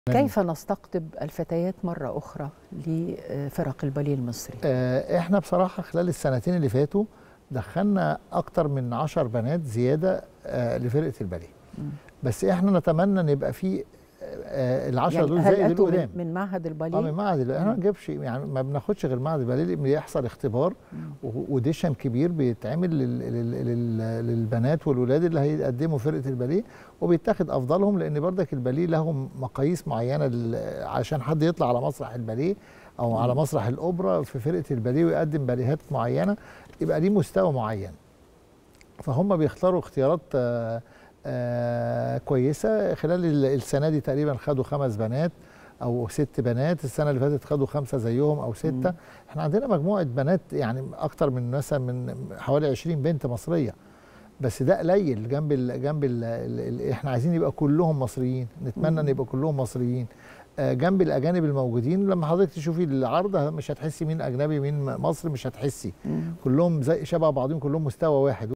كيف نستقطب الفتيات مرة أخرى لفرق الباليه المصري؟ آه، احنا بصراحة خلال السنتين اللي فاتوا دخلنا أكتر من عشر بنات زيادة آه، لفرقة الباليه بس احنا نتمنى ان يبقى في آه، العشرة يعني دول هل زائد أتوا القدام من, من معهد الباليه؟ اه من معهد الباليه احنا ما بنجيبش يعني ما بناخدش غير معهد الباليه لان بيحصل اختبار و- وديشن كبير بيتعمل لل- لل- لل- للبنات والولاد اللي هيقدموا فرقه الباليه وبيتاخد افضلهم لان بردك الباليه لهم مقاييس معينه لل- عشان حد يطلع على مسرح الباليه او على مسرح الاوبرا في فرقه الباليه ويقدم باليهات معينه يبقى ليه مستوى معين فهم بيختاروا اختيارات آه، آه، كويسه خلال ال- السنه دي تقريبا خدوا خمس بنات او ست بنات السنه اللي فاتت خدوا خمسه زيهم او سته مم. احنا عندنا مجموعه بنات يعني اكتر من مثلا من حوالي 20 بنت مصريه بس ده قليل جنب ال جنب ال ال احنا عايزين يبقى كلهم مصريين نتمنى ان مم. يبقى كلهم مصريين آه، جنب الاجانب الموجودين لما حضرتك تشوفي العرض مش هتحسي مين اجنبي مين مصري مش هتحسي مم. كلهم زي شبه بعضهم كلهم مستوى واحد